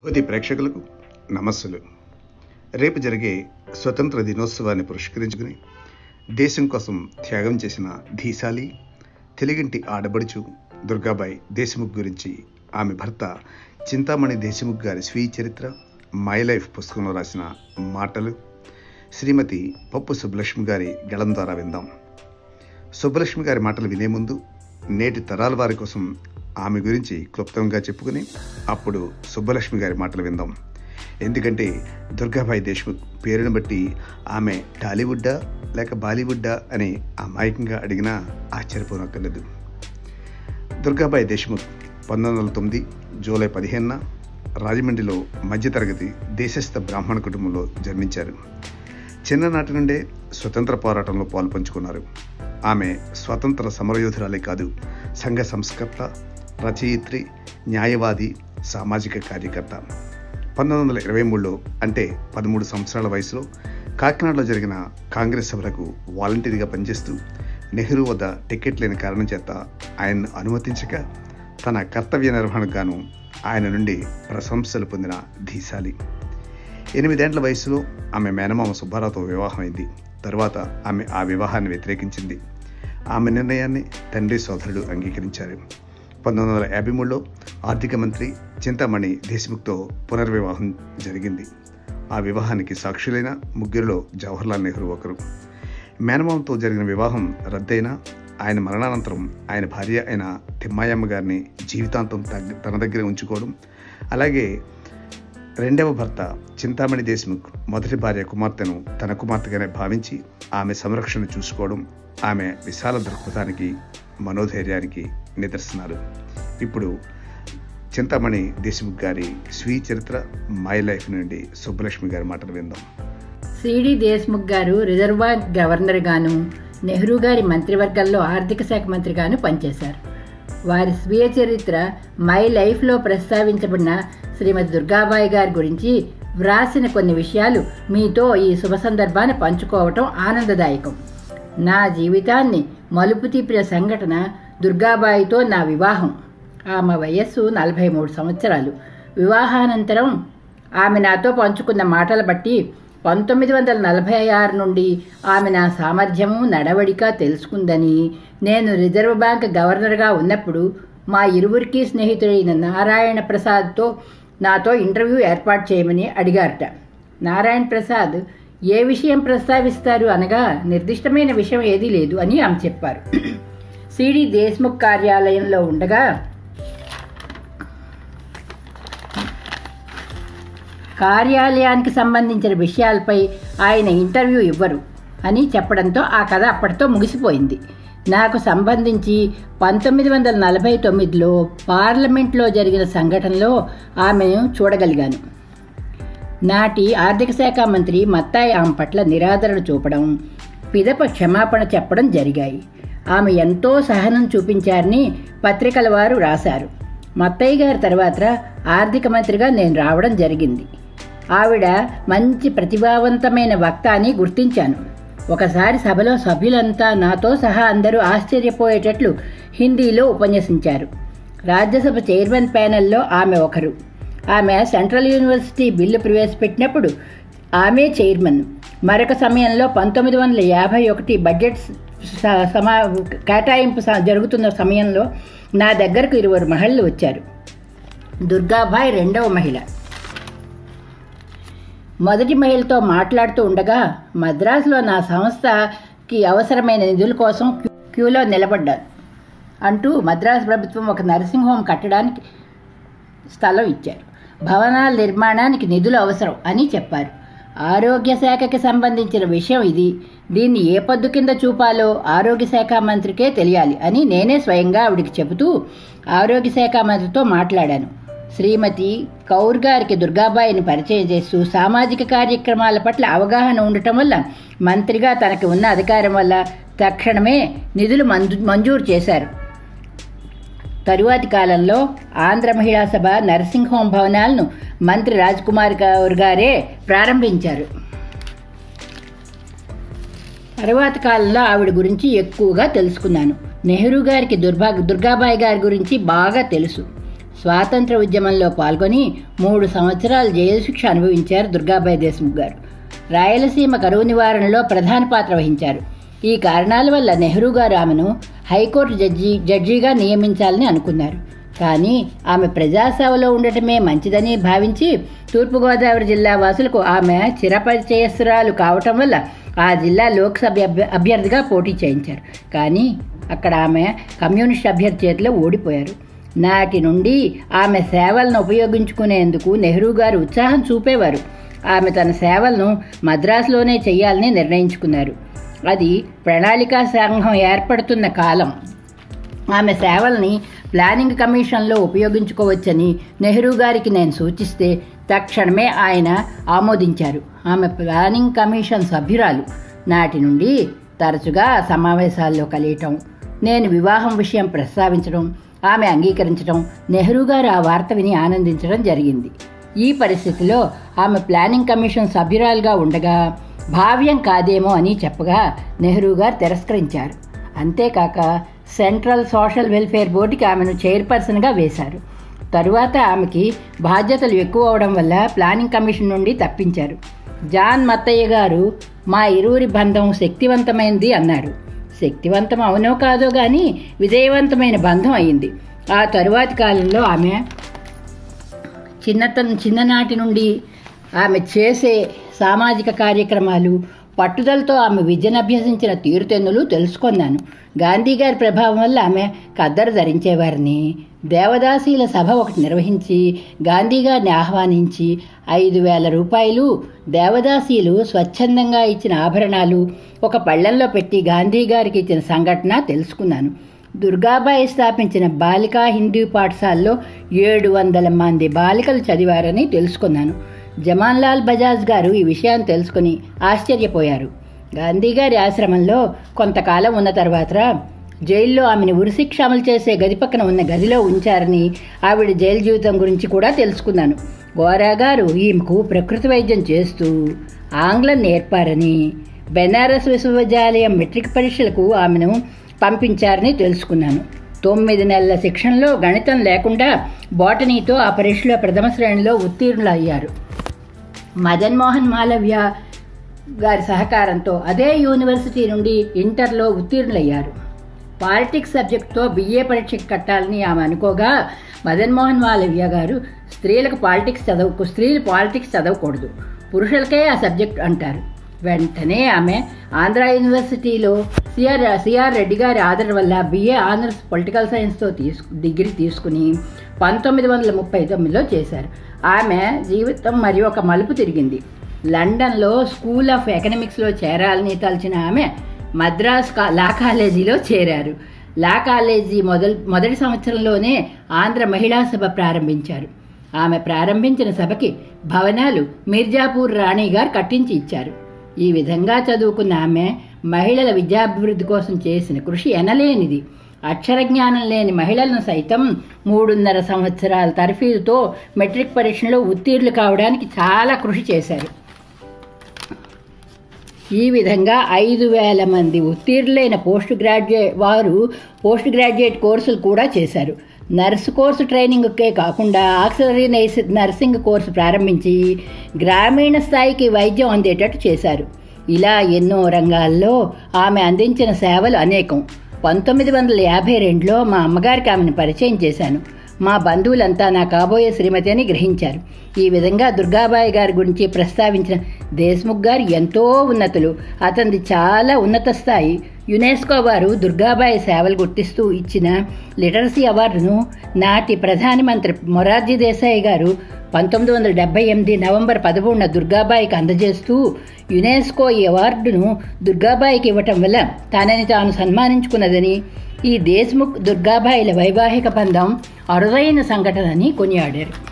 యువతి ప్రేక్షకులకు నమస్సులు రేపు జరిగే స్వతంత్ర దినోత్సవాన్ని పురస్కరించుకుని దేశం కోసం త్యాగం చేసిన ధీశాలి తెలుగింటి ఆడబడుచు దుర్గాబాయి దేశముఖ్ గురించి ఆమె భర్త చింతామణి దేశముఖ్ గారి స్వీయ చరిత్ర మై లైఫ్ పుస్తకంలో రాసిన మాటలు శ్రీమతి పప్పు సుబ్బలక్ష్మి గారి గళం ద్వారా విందాం సుబ్బలక్ష్మి గారి మాటలు వినే ముందు నేటి తరాల వారి కోసం ఆమె గురించి క్లుప్తంగా చెప్పుకుని అప్పుడు సుబ్బలక్ష్మి గారి మాటలు విందాం ఎందుకంటే దుర్గాబాయి దేశ్ముఖ్ పేరును బట్టి ఆమె టాలీవుడ్డా లేక బాలీవుడ్డా అని అమాయకంగా అడిగినా ఆశ్చర్యపోనక్కర్లేదు దుర్గాబాయి దేశ్ముఖ్ పంతొమ్మిది వందల తొమ్మిది జూలై పదిహేనున రాజమండ్రిలో మధ్యతరగతి దేశస్థ బ్రాహ్మణ కుటుంబంలో జన్మించారు చిన్ననాటి నుండే స్వతంత్ర పోరాటంలో పాల్పంచుకున్నారు ఆమె స్వతంత్ర సమరయోధురాలే కాదు సంఘ సంస్కర్త రచయిత్రి న్యాయవాది సామాజిక కార్యకర్త పంతొమ్మిది వందల ఇరవై మూడులో అంటే పదమూడు సంవత్సరాల వయసులో కాకినాడలో జరిగిన కాంగ్రెస్ సభలకు వాలంటీర్గా పనిచేస్తూ నెహ్రూ వద్ద టికెట్ లేని కారణం చేత ఆయన్ను అనుమతించక తన కర్తవ్య నిర్వహణకు గాను ఆయన నుండి ప్రశంసలు పొందిన ధీశాలి ఎనిమిదేండ్ల వయసులో ఆమె మేనమామ సుబ్బారావుతో వివాహమైంది తరువాత ఆమె ఆ వివాహాన్ని వ్యతిరేకించింది ఆమె నిర్ణయాన్ని తండ్రి సోదరుడు అంగీకరించారు పంతొమ్మిది వందల యాభై మూడులో ఆర్థిక మంత్రి చింతామణి దేశ్ముఖ్తో పునర్వివాహం జరిగింది ఆ వివాహానికి సాక్షులైన ముగ్గురిలో జవహర్లాల్ నెహ్రూ ఒకరు మేనమామతో జరిగిన వివాహం రద్దయినా ఆయన మరణానంతరం ఆయన భార్య అయిన తిమ్మాయమ్మ గారిని జీవితాంతం తగ్గ- తన దగ్గర ఉంచుకోవడం అలాగే రెండవ భర్త చింతామణి దేశ్ముఖ్ మొదటి భార్య కుమార్తెను తన కుమార్తెగానే భావించి ఆమె సంరక్షణ చూసుకోవడం ఆమె విశాల దృక్పథానికి మనోధైర్యానికి నిదర్శనాలు ఇప్పుడు చింతామణి దేశ్ముఖ్ గారి స్వీయ చరిత్ర మై లైఫ్ నుండి సుబ్బలక్ష్మి గారి మాటలు విందాం సిడి దేశ్ముఖ్ గారు రిజర్వ్ బ్యాంక్ గవర్నర్ గాను నెహ్రూ గారి మంత్రివర్గంలో ఆర్థిక శాఖ మంత్రిగాను పనిచేశారు వారి స్వీయ చరిత్ర మై లైఫ్లో ప్రస్తావించబడిన శ్రీమతి దుర్గాబాయి గారి గురించి వ్రాసిన కొన్ని విషయాలు మీతో ఈ శుభ సందర్భాన్ని పంచుకోవటం ఆనందదాయకం నా జీవితాన్ని మలుపు తిప్పిన సంఘటన దుర్గాబాయితో నా వివాహం ఆమె వయస్సు నలభై మూడు సంవత్సరాలు వివాహానంతరం ఆమె నాతో పంచుకున్న మాటలు బట్టి పంతొమ్మిది వందల నలభై ఆరు నుండి ఆమె నా సామర్థ్యము నడవడిక తెలుసుకుందని నేను రిజర్వ్ బ్యాంక్ గవర్నర్గా ఉన్నప్పుడు మా ఇరువురికి స్నేహితుడైన నారాయణ ప్రసాద్తో నాతో ఇంటర్వ్యూ ఏర్పాటు చేయమని అడిగారట నారాయణ ప్రసాద్ ఏ విషయం ప్రస్తావిస్తారు అనగా నిర్దిష్టమైన విషయం ఏదీ లేదు అని ఆమె చెప్పారు సిడి దేశ్ముఖ్ కార్యాలయంలో ఉండగా కార్యాలయానికి సంబంధించిన విషయాలపై ఆయన ఇంటర్వ్యూ ఇవ్వరు అని చెప్పడంతో ఆ కథ అప్పటితో ముగిసిపోయింది నాకు సంబంధించి పంతొమ్మిది వందల నలభై తొమ్మిదిలో పార్లమెంట్లో జరిగిన సంఘటనలో ఆమెను చూడగలిగాను నాటి ఆర్థిక శాఖ మంత్రి మత్తాయి ఆమె పట్ల నిరాదరణ చూపడం పిదప క్షమాపణ చెప్పడం జరిగాయి ఆమె ఎంతో సహనం చూపించారని పత్రికల వారు రాశారు మత్తయ్య గారి తర్వాత ఆర్థిక మంత్రిగా నేను రావడం జరిగింది ఆవిడ మంచి ప్రతిభావంతమైన వక్త అని గుర్తించాను ఒకసారి సభలో సభ్యులంతా నాతో సహా అందరూ ఆశ్చర్యపోయేటట్లు హిందీలో ఉపన్యసించారు రాజ్యసభ చైర్మన్ ప్యానెల్లో ఆమె ఒకరు ఆమె సెంట్రల్ యూనివర్సిటీ బిల్లు ప్రవేశపెట్టినప్పుడు ఆమె చైర్మన్ మరొక సమయంలో పంతొమ్మిది వందల యాభై ఒకటి బడ్జెట్ స- సమా కేటాయింపు స- జరుగుతున్న సమయంలో నా దగ్గరకు ఇరువురు మహిళలు వచ్చారు దుర్గాబాయ్ రెండవ మహిళ మొదటి మహిళతో మాట్లాడుతూ ఉండగా మద్రాసులో నా సంస్థకి అవసరమైన నిధుల కోసం క్యూ- క్యూలో నిలబడ్డాను అంటూ మద్రాసు ప్రభుత్వం ఒక నర్సింగ్ హోమ్ కట్టడానికి స్థలం ఇచ్చారు భవనాల నిర్మాణానికి నిధులు అవసరం అని చెప్పారు ఆరోగ్య శాఖకి సంబంధించిన విషయం ఇది దీన్ని ఏ పద్దు కింద చూపాలో ఆరోగ్య శాఖ మంత్రికే తెలియాలి అని నేనే స్వయంగా ఆవిడికి చెబుతూ ఆరోగ్య శాఖ మంత్రితో మాట్లాడాను శ్రీమతి కౌర్ గారికి దుర్గాబాయిని పరిచయం చేస్తూ సామాజిక కార్యక్రమాల పట్ల అవగాహన ఉండటం వల్ల మంత్రిగా తనకి ఉన్న అధికారం వల్ల తక్షణమే నిధులు మంజూ మంజూరు చేశారు తరువాతి కాలంలో ఆంధ్ర మహిళా సభ నర్సింగ్ హోమ్ భవనాలను మంత్రి రాజ్ కుమార్ గౌర్ గారే ప్రారంభించారు తరువాత కాలంలో ఆవిడ గురించి ఎక్కువగా తెలుసుకున్నాను నెహ్రూ గారికి దుర్భా దుర్గాబాయి గారి గురించి బాగా తెలుసు స్వాతంత్ర ఉద్యమంలో పాల్గొని మూడు సంవత్సరాలు జైలు శిక్ష అనుభవించారు దుర్గాబాయి దేశ్ముఖ్ గారు రాయలసీమ కరువు నివారణలో ప్రధాన పాత్ర వహించారు ఈ కారణాల వల్ల నెహ్రూ గారు ఆమెను హైకోర్టు జడ్జి జడ్జిగా నియమించాలని అనుకున్నారు కానీ ఆమె ప్రజాసేవలో ఉండటమే మంచిదని భావించి తూర్పుగోదావరి జిల్లా వాసులకు ఆమె చిరపరిచయస్తురాలు కావటం వల్ల ఆ జిల్లా లోక్సభ అభ్య- అభ్యర్థిగా పోటీ చేయించారు కానీ అక్కడ ఆమె కమ్యూనిస్ట్ అభ్యర్థి చేతిలో ఓడిపోయారు నాటి నుండి ఆమె సేవలను ఉపయోగించుకునేందుకు నెహ్రూ గారు ఉత్సాహం చూపేవారు ఆమె తన సేవలను మద్రాసులోనే చేయాలని నిర్ణయించుకున్నారు అది ప్రణాళికా సంఘం ఏర్పడుతున్న కాలం ఆమె సేవల్ని ప్లానింగ్ కమిషన్లో ఉపయోగించుకోవచ్చని నెహ్రూ గారికి నేను సూచిస్తే తక్షణమే ఆయన ఆమోదించారు ఆమె ప్లానింగ్ కమిషన్ సభ్యురాలు నాటి నుండి తరచుగా సమావేశాల్లో కలియటం నేను వివాహం విషయం ప్రస్తావించడం ఆమె అంగీకరించడం నెహ్రూ గారు ఆ వార్త విని ఆనందించడం జరిగింది ఈ పరిస్థితిలో ఆమె ప్లానింగ్ కమిషన్ సభ్యురాలుగా ఉండగా భావ్యం కాదేమో అని చెప్పగా నెహ్రూ గారు తిరస్కరించారు అంతేకాక సెంట్రల్ సోషల్ వెల్ఫేర్ బోర్డుకి ఆమెను చైర్పర్సన్గా వేశారు తరువాత ఆమెకి బాధ్యతలు ఎక్కువ అవడం వల్ల ప్లానింగ్ కమిషన్ నుండి తప్పించారు జాన్ మత్తయ్య గారు మా ఇరువురి బంధం శక్తివంతమైంది అన్నారు శక్తివంతం అవునో కాదో కానీ విజయవంతమైన బంధం అయింది ఆ తరువాతి కాలంలో ఆమె చిన్నతన చిన్ననాటి నుండి ఆమె చేసే సామాజిక కార్యక్రమాలు పట్టుదలతో ఆమె విద్యను అభ్యసించిన తీరుతెన్నులు తెలుసుకున్నాను గాంధీ గారి ప్రభావం వల్ల ఆమె కద్దరు ధరించేవారిని దేవదాసీల సభ ఒకటి నిర్వహించి గాంధీ గారిని ఆహ్వానించి ఐదు వేల రూపాయలు దేవదాసీలు స్వచ్ఛందంగా ఇచ్చిన ఆభరణాలు ఒక పళ్ళెంలో పెట్టి గాంధీ గారికి ఇచ్చిన సంఘటన తెలుసుకున్నాను దుర్గాబాయి స్థాపించిన బాలికా హిందూ పాఠశాలలో ఏడు వందల మంది బాలికలు చదివారని తెలుసుకున్నాను జమాన్లాల్ బజాజ్ గారు ఈ విషయాన్ని తెలుసుకుని ఆశ్చర్యపోయారు గాంధీ గారి ఆశ్రమంలో కొంతకాలం ఉన్న తర్వాత జైల్లో ఆమెను ఉరిశిక్ష అమలు చేసే గది పక్కన ఉన్న గదిలో ఉంచారని ఆవిడ జైలు జీవితం గురించి కూడా తెలుసుకున్నాను గోరా గారు ఈమెకు ప్రకృతి వైద్యం చేస్తూ ఆంగ్లం నేర్పారని బెనారస్ విశ్వవిద్యాలయం మెట్రిక్ పరీక్షలకు ఆమెను పంపించారని తెలుసుకున్నాను తొమ్మిది నెలల శిక్షణలో గణితం లేకుండా బాటనీతో ఆ పరీక్షలో ప్రథమ శ్రేణిలో ఉత్తీర్ణులు అయ్యారు మదన్ మోహన్ మాలవ్య గారి సహకారంతో అదే యూనివర్సిటీ నుండి ఇంటర్లో ఉత్తీర్ణులయ్యారు పాలిటిక్స్ సబ్జెక్టుతో బిఏ పరీక్షకు కట్టాలని ఆమె అనుకోగా మదన్ మోహన్ మాలవ్య గారు స్త్రీలకు పాలిటిక్స్ చదవకు స్త్రీలు పాలిటిక్స్ చదవకూడదు పురుషులకే ఆ సబ్జెక్ట్ అంటారు వెంటనే ఆమె ఆంధ్ర యూనివర్సిటీలో సిఆర్ సిఆర్ రెడ్డి గారి ఆదరణ వల్ల బిఏ ఆనర్స్ పొలిటికల్ సైన్స్తో తీసుకు డిగ్రీ తీసుకుని పంతొమ్మిది వందల ముప్పై తొమ్మిదిలో చేశారు ఆమె జీవితం మరి ఒక మలుపు తిరిగింది లండన్లో స్కూల్ ఆఫ్ ఎకనామిక్స్లో చేరాలని తలచిన ఆమె మద్రాస్ కా లా కాలేజీలో చేరారు లా కాలేజీ మొదల్ మొదటి సంవత్సరంలోనే ఆంధ్ర మహిళా సభ ప్రారంభించారు ఆమె ప్రారంభించిన సభకి భవనాలు మిర్జాపూర్ రాణి గారు కట్టించి ఇచ్చారు ఈ విధంగా చదువుకున్న ఆమె మహిళల విద్యాభివృద్ధి కోసం చేసిన కృషి ఎనలేనిది అక్షర జ్ఞానం లేని మహిళలను సైతం మూడున్నర సంవత్సరాల తర్ఫీదుతో మెట్రిక్ పరీక్షలో ఉత్తీర్ణులు కావడానికి చాలా కృషి చేశారు ఈ విధంగా ఐదు వేల మంది ఉత్తీర్ణులైన పోస్ట్ గ్రాడ్యుయేట్ వారు పోస్ట్ గ్రాడ్యుయేట్ కోర్సులు కూడా చేశారు నర్సు కోర్సు ట్రైనింగ్కే కాకుండా ఆక్సిలరీ నైస్ నర్సింగ్ కోర్సు ప్రారంభించి గ్రామీణ స్థాయికి వైద్యం అందేటట్టు చేశారు ఇలా ఎన్నో రంగాల్లో ఆమె అందించిన సేవలు అనేకం పంతొమ్మిది వందల యాభై రెండులో మా అమ్మగారికి ఆమెను పరిచయం చేశాను మా బంధువులంతా నా కాబోయే శ్రీమతి అని గ్రహించారు ఈ విధంగా దుర్గాబాయి గారి గురించి ప్రస్తావించిన దేశ్ముఖ్ గారు ఎంతో ఉన్నతులు అతనిది చాలా ఉన్నత స్థాయి యునెస్కో వారు దుర్గాబాయి సేవలు గుర్తిస్తూ ఇచ్చిన లిటరసీ అవార్డును నాటి ప్రధాని మంత్రి మొరార్జీ దేశాయి గారు పంతొమ్మిది వందల డెబ్బై ఎనిమిది నవంబర్ పదమూడున దుర్గాబాయికి అందజేస్తూ యునెస్కో ఈ అవార్డును దుర్గాబాయికి ఇవ్వటం వల్ల తనని తాను సన్మానించుకున్నదని ఈ దేశ్ముఖ్ దుర్గాబాయిల వైవాహిక బంధం అరుదైన సంఘటన అని కొనియాడారు